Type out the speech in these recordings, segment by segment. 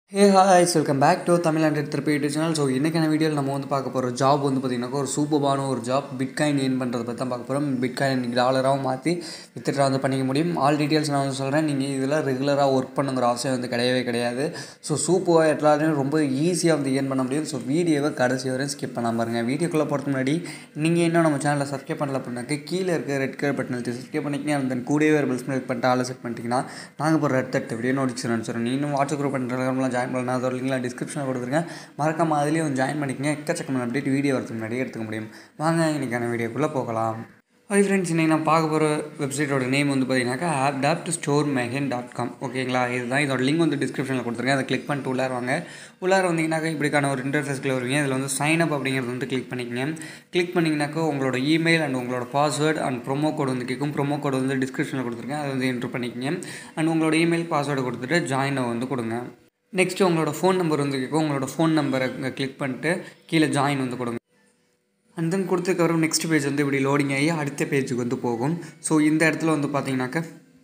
ஹே ஹாய்ஸ் welcome back to Tamil hundred திருப்பி YouTube channel so இன்றைக்கான வீடியோவில் நம்ம வந்து பார்க்க போகிற ஜாப் வந்து பார்த்திங்கனாக்கா ஒரு சூப்பர்பான ஒரு ஜாப் பிட்காயின் ஏன் பண்ணுறதை பற்றி தான் பார்க்க போகிறோம் பிட்காயின் இன்றைக்கி டாலராகவும் மாற்றி வித்துட்ரா வந்து பண்ணிக்க முடியும் ஆல் டீட்டெயில்ஸ் நான் வந்து சொல்கிறேன் நீங்கள் இதில் ரெகுலராக ஒர்க் பண்ணுங்கிற அவசியம் வந்து கிடையவே கிடையாது ஸோ சூப்பராக எல்லாரையும் ரொம்ப ஈஸியாக வந்து ஏன் பண்ண முடியும் ஸோ வீடியோவை கடைசி வரையும் ஸ்கிப் பண்ணாமல் பாருங்க வீடியோக்குள்ளே போகிறதுக்கு முன்னாடி நீங்கள் இன்னும் நம்ம சேனலில் சப்ஸ்கிரைப் பண்ணல அப்படின்னாக்க கீழே இருக்க ரெட் கலர் பட்டன் அழுத்தி சப்ஸ்கிரைப் பண்ணிக்கிங்க அந்த கூடவே ஒரு பெல் ஸ்மெல் பண்ணிட்டு ஆளை செட் பண்ணிட்டீங்கன்னா நாங்கள் போகிற ரெட் தட்டு வீடியோ நோட்டிஃபிகேஷன் அனுப்பிச்சிடும் நீ இன்னும் வாட்ஸ்அப் குரூப் பண்ணுறதுலாம் ஜாயின் பண்ணலாம் அதோட லிங்க்லாம் டிஸ்கிரிப்ஷனில் கொடுத்துருக்கேன் மறக்காம அதுலேயும் வந்து ஜாயின் பண்ணிக்கங்க எக்கச்சக்கமான அப்டேட் வீடியோ வரதுக்கு முன்னாடி எடுத்துக்க முடியும் வாங்க இன்றைக்கான வீடியோக்குள்ளே போகலாம் ஹாய் ஃப்ரெண்ட்ஸ் இன்றைக்கி நான் பார்க்க போகிற வெப்சைட்டோட நேம் வந்து பார்த்தீங்கன்னாக்கா ஆப் டாப் டு ஸ்டோர் மெஹன் டாட் காம் ஓகேங்களா இதுதான் இதோட லிங்க் வந்து டிஸ்கிரிப்ஷனில் கொடுத்துருக்கேன் அதை கிளிக் பண்ணிட்டு உள்ளார வாங்க உள்ளார வந்தீங்கன்னாக்கா இப்படிக்கான ஒரு இன்டர்ஃபேஸ்க்குள்ள வருவீங்க இதில் வந்து சைன் அப் அப்படிங்கிறது வந்து கிளிக் பண்ணிக்கங்க கிளிக் பண்ணிங்கனாக்கா உங்களோட இமெயில் அண்ட் உங்களோட பாஸ்வேர்டு அண்ட் ப்ரோமோ கோட் வந்து கேட்கும் ப்ரோமோ கோட் வந்து டிஸ்கிரிப்ஷனில் கொடுத்துருக்கேன் அதை வந்து என்ட்ரு பண்ணிக்கங்க அண்ட் உங்களோட இமெயில் பாஸ்வேர்டு கொடுத்துட்டு ஜாயினை வந்து கொடுங்க நெக்ஸ்ட்டு உங்களோட ஃபோன் நம்பர் வந்து கேட்கும் உங்களோட ஃபோன் நம்பரை கிளிக் பண்ணிட்டு கீழே ஜாயின் வந்து கொடுங்க அண்ட் தென் கொடுத்ததுக்கப்புறம் நெக்ஸ்ட் பேஜ் வந்து இப்படி லோடிங் ஆகி அடுத்த பேஜுக்கு வந்து போகும் ஸோ இந்த இடத்துல வந்து பார்த்தீங்கன்னாக்கா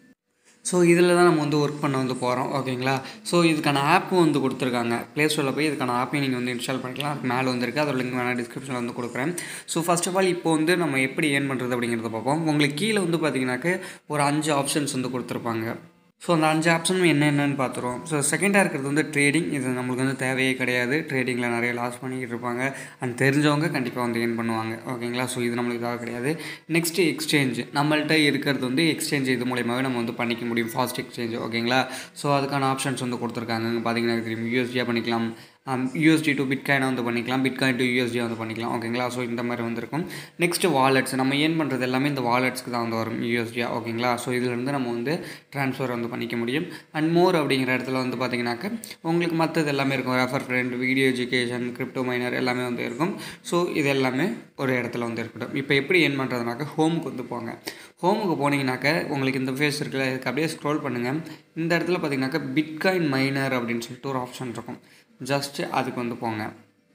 ஸோ இதில் தான் நம்ம வந்து ஒர்க் பண்ண வந்து போகிறோம் ஓகேங்களா ஸோ இதுக்கான ஆப்பும் வந்து கொடுத்துருக்காங்க ப்ளே ஸ்டோரில் போய் இதுக்கான ஆப்பையும் நீங்கள் வந்து இன்ஸ்டால் பண்ணிக்கலாம் அதுக்கு மேலே வந்துருக்கு அதோட லிங்க் வேணால் டிஸ்கிரிப்ஷனில் வந்து கொடுக்குறேன் ஸோ ஃபஸ்ட் ஆஃப் ஆல் இப்போ வந்து நம்ம எப்படி ஏர்ன் பண்ணுறது அப்படிங்கிறத பார்ப்போம் உங்களுக்கு கீழே வந்து பார்த்தீங்கன்னாக்க ஒரு அஞ்சு ஆப்ஷன்ஸ் வந்து கொடுத்துருப்பாங்க ஸோ அந்த அஞ்சு ஆப்ஷனும் என்னென்னு பார்த்துருவோம் ஸோ செகண்டாக இருக்கிறது வந்து ட்ரேடிங் இது நம்மளுக்கு வந்து தேவையே கிடையாது ட்ரேடிங்கில் நிறைய லாஸ் பண்ணிக்கிட்டு இருப்பாங்க அண்ட் தெரிஞ்சவங்க கண்டிப்பாக வந்து ஏர்ன் பண்ணுவாங்க ஓகேங்களா ஸோ இது நம்மளுக்கு தேவை கிடையாது நெக்ஸ்ட்டு எக்ஸ்சேஞ்ச் நம்மள்ட்ட இருக்கிறது வந்து எக்ஸ்சேஞ்ச் இது மூலியமாகவே நம்ம வந்து பண்ணிக்க முடியும் ஃபாஸ்ட் எக்ஸ்சேஞ்ச் ஓகேங்களா ஸோ அதுக்கான ஆப்ஷன்ஸ் வந்து கொடுத்துருக்காங்க இங்கே பார்த்தீங்கன்னா தெரியும் யூஎஸ்டியாக பண்ணிக்கலாம் யூஎஸ்டி டு பிட்காயினை வந்து பண்ணிக்கலாம் பிட்காயின் டு யூஎஸ்டி வந்து பண்ணிக்கலாம் ஓகேங்களா ஸோ இந்த மாதிரி வந்துருக்கும் நெக்ஸ்ட்டு வாலெட்ஸ் நம்ம ஏன் பண்ணுறது எல்லாமே இந்த வாலெட்ஸ்க்கு தான் வந்து வரும் யூஎஸ்டியா ஓகேங்களா ஸோ இதுலேருந்து நம்ம வந்து ட்ரான்ஸ்ஃபர் வந்து பண்ணிக்க முடியும் அண்ட் மோர் அப்படிங்கிற இடத்துல வந்து பார்த்தீங்கன்னாக்க உங்களுக்கு மற்றது எல்லாமே இருக்கும் refer friend video education crypto miner எல்லாமே வந்து இருக்கும் ஸோ இது எல்லாமே ஒரு இடத்துல வந்து இருக்கட்டும் இப்போ எப்படி ஏன் பண்ணுறதுனாக்க ஹோமுக்கு வந்து போங்க ஹோமுக்கு போனீங்கன்னாக்க உங்களுக்கு இந்த ஃபேஸ் இருக்குல்ல இதுக்கு அப்படியே ஸ்க்ரோல் பண்ணுங்கள் இந்த இடத்துல பார்த்தீங்கன்னாக்கா பிட்காயின் மைனர் அப்படின்னு சொல்லிட்டு ஒரு ஆப்ஷன் இருக்கும் ஜஸ்ட்டு அதுக்கு வந்து போங்க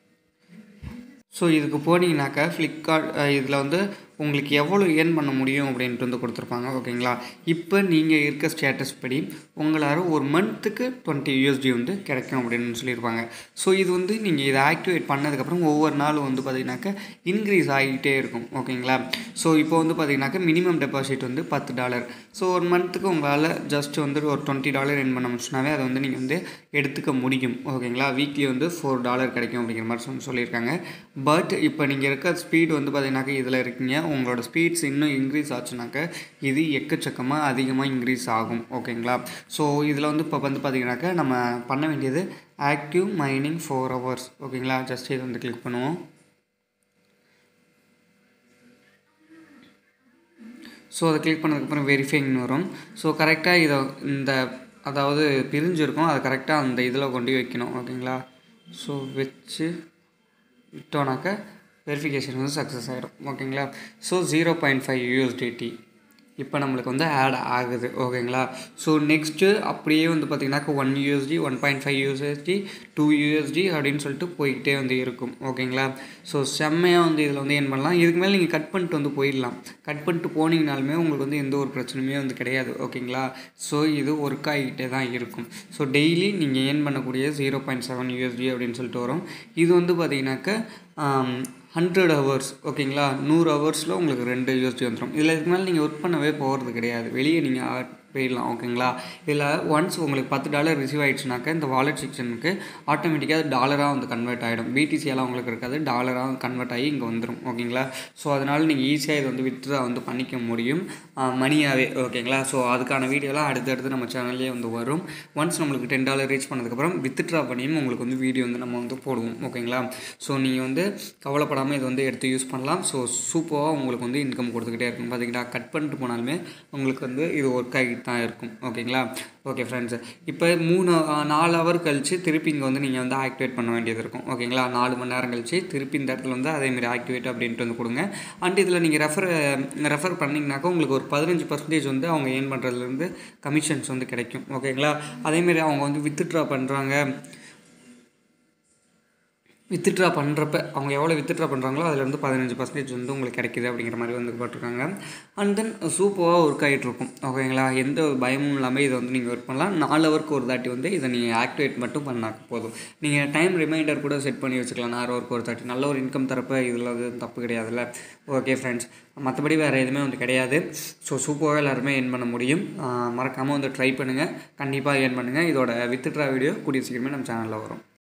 ஸோ இதுக்கு போனீங்கன்னாக்கா ஃப்ளிப்கார்ட் இதில் வந்து உங்களுக்கு எவ்வளோ ஏர்ன் பண்ண முடியும் அப்படின்ட்டு வந்து கொடுத்துருப்பாங்க ஓகேங்களா இப்போ நீங்கள் இருக்க ஸ்டேட்டஸ் படி உங்களால் ஒரு மந்த்துக்கு டுவெண்ட்டி யூஎஸ்டி வந்து கிடைக்கும் அப்படின்னு சொல்லியிருப்பாங்க ஸோ இது வந்து நீங்கள் இதை ஆக்டிவேட் பண்ணதுக்கப்புறம் ஒவ்வொரு நாளும் வந்து பார்த்திங்கனாக்கா இன்க்ரீஸ் ஆகிட்டே இருக்கும் ஓகேங்களா ஸோ இப்போ வந்து பார்த்திங்கனாக்கா மினிமம் டெபாசிட் வந்து பத்து டாலர் ஸோ ஒரு மந்த்துக்கு உங்களால் ஜஸ்ட் வந்து ஒரு டுவெண்ட்டி டாலர் என் பண்ண முடிச்சுனாவே அதை வந்து நீங்கள் வந்து எடுத்துக்க முடியும் ஓகேங்களா வீக்லி வந்து ஃபோர் டாலர் கிடைக்கும் அப்படிங்கிற மாதிரி சொல்லி சொல்லியிருக்காங்க பட் இப்போ நீங்கள் இருக்க ஸ்பீடு வந்து பார்த்திங்கனாக்கா இதில் இருக்கீங்க உங்களோட ஸ்பீட்ஸ் இன்னும் இன்க்ரீஸ் ஆச்சுனாக்க இது எக்கச்சக்கமாக அதிகமாக இன்க்ரீஸ் ஆகும் ஓகேங்களா ஸோ இதில் வந்து இப்போ வந்து பார்த்திங்கனாக்கா நம்ம பண்ண வேண்டியது ஆக்டிவ் மைனிங் ஃபோர் ஹவர்ஸ் ஓகேங்களா ஜஸ்ட் இதை வந்து கிளிக் பண்ணுவோம் ஸோ அதை கிளிக் பண்ணதுக்கப்புறம் வெரிஃபைங்னு வரும் ஸோ கரெக்டாக இதை இந்த அதாவது பிரிஞ்சிருக்கும் அதை கரெக்டாக அந்த இதில் கொண்டு வைக்கணும் ஓகேங்களா ஸோ வச்சு விட்டோனாக்கா வெரிஃபிகேஷன் வந்து சக்ஸஸ் ஆகிடும் ஓகேங்களா so zero point five USDT இப்போ நம்மளுக்கு வந்து ஆட் ஆகுது ஓகேங்களா ஸோ நெக்ஸ்ட்டு அப்படியே வந்து பார்த்திங்கனாக்கா one USD one point five USD two USD அப்படின்னு சொல்லிட்டு போய்கிட்டே வந்து இருக்கும் ஓகேங்களா ஸோ செம்மையாக வந்து இதில் வந்து ஏன் பண்ணலாம் இதுக்கு மேலே நீங்கள் கட் பண்ணிட்டு வந்து போயிடலாம் கட் பண்ணிட்டு போனீங்கனாலுமே உங்களுக்கு வந்து எந்த ஒரு பிரச்சனையுமே வந்து கிடையாது ஓகேங்களா ஸோ இது ஒர்க் ஆகிட்டே தான் இருக்கும் ஸோ டெய்லி நீங்கள் ஏன் பண்ணக்கூடிய ஜீரோ பாயிண்ட் செவன் யூஎஸ்டி அப்படின்னு சொல்லிட்டு வரும் இது வந்து பார்த்திங்கனாக்கா ஹண்ட்ரட் ஹவர்ஸ் ஓகேங்களா நூறு ஹவர்ஸில் உங்களுக்கு ரெண்டு யூஎஸ்டி வந்துடும் இதில் இதுக்கு மேலே நீங்கள் ஒர்க் பண்ணவே போகிறது கிடையாது வெளியே நீங்கள் போயிடலாம் ஓகேங்களா இதில் ஒன்ஸ் உங்களுக்கு பத்து டாலர் ரிசீவ் ஆகிடுச்சுனாக்கா இந்த வாலெட் செக்ஷனுக்கு ஆட்டோமேட்டிக்காக அது டாலராக வந்து கன்வெர்ட் ஆகிடும் பிடிசியெல்லாம் உங்களுக்கு இருக்காது டாலராக கன்வெர்ட் ஆகி இங்கே வந்துடும் ஓகேங்களா ஸோ அதனால் நீங்கள் ஈஸியாக இதை வந்து வித்ட்ரா வந்து பண்ணிக்க முடியும் மணியாகவே ஓகேங்களா ஸோ அதுக்கான வீடியோலாம் அடுத்தடுத்து நம்ம சேனல்லே வந்து வரும் ஒன்ஸ் நம்மளுக்கு டென் டாலர் ரீச் பண்ணதுக்கப்புறம் வித்ட்ரா பண்ணியும் உங்களுக்கு வந்து வீடியோ வந்து நம்ம வந்து போடுவோம் ஓகேங்களா ஸோ நீங்கள் வந்து கவலைப்படாமல் இதை வந்து எடுத்து யூஸ் பண்ணலாம் ஸோ சூப்பராக உங்களுக்கு வந்து இன்கம் கொடுத்துக்கிட்டே இருக்கும் பார்த்தீங்கன்னா கட் பண்ணிட்டு போனாலுமே உங்களுக்கு வந்து இது ஒர்க் ஆகிட்டு தான் இருக்கும் ஓகேங்களா ஓகே ஃப்ரெண்ட்ஸ் இப்போ மூணு நாலு ஹவர் கழித்து திருப்பி இங்கே வந்து நீங்கள் வந்து ஆக்டிவேட் பண்ண வேண்டியது இருக்கும் ஓகேங்களா நாலு மணி நேரம் கழித்து திருப்பி இந்த இடத்துல வந்து அதேமாரி ஆக்டிவேட் அப்படின்ட்டு வந்து கொடுங்க அண்ட் இதில் நீங்கள் ரெஃபர் ரெஃபர் பண்ணிங்கனாக்கா உங்களுக்கு ஒரு பதினஞ்சு பர்சன்டேஜ் வந்து அவங்க ஏர்ன் பண்ணுறதுலேருந்து கமிஷன்ஸ் வந்து கிடைக்கும் ஓகேங்களா அதேமாரி அவங்க வந்து வித்ட்ரா பண்ணுறாங்க வித்ட்ரா பண்ணுறப்ப அவங்க எவ்வளோ வித்ட்ரா பண்ணுறாங்களோ அதுலேருந்து பதினஞ்சு பர்சன்டேஜ் வந்து உங்களுக்கு கிடைக்குது அப்படிங்கிற மாதிரி வந்து போட்டிருக்காங்க அண்ட் தென் சூப்பராக ஒர்க் ஆகிட்டு இருக்கும் ஓகேங்களா எந்த ஒரு பயமும் இல்லாமல் இதை வந்து நீங்கள் ஒர்க் பண்ணலாம் நாலு ஹவருக்கு ஒரு தாட்டி வந்து இதை நீங்கள் ஆக்டிவேட் மட்டும் பண்ணால் போதும் நீங்கள் டைம் ரிமைண்டர் கூட செட் பண்ணி வச்சுக்கலாம் நாலு ஹவருக்கு ஒரு தாட்டி நல்ல ஒரு இன்கம் தரப்ப இதில் வந்து தப்பு கிடையாதுல்ல ஓகே ஃப்ரெண்ட்ஸ் மற்றபடி வேறு எதுவுமே வந்து கிடையாது ஸோ சூப்பராக எல்லாருமே ஏர்ன் பண்ண முடியும் மறக்காமல் வந்து ட்ரை பண்ணுங்கள் கண்டிப்பாக ஏர்ன் பண்ணுங்கள் இதோட வித்ட்ரா வீடியோ கூடிய சீக்கிரமே நம்ம சேனலில் வரும்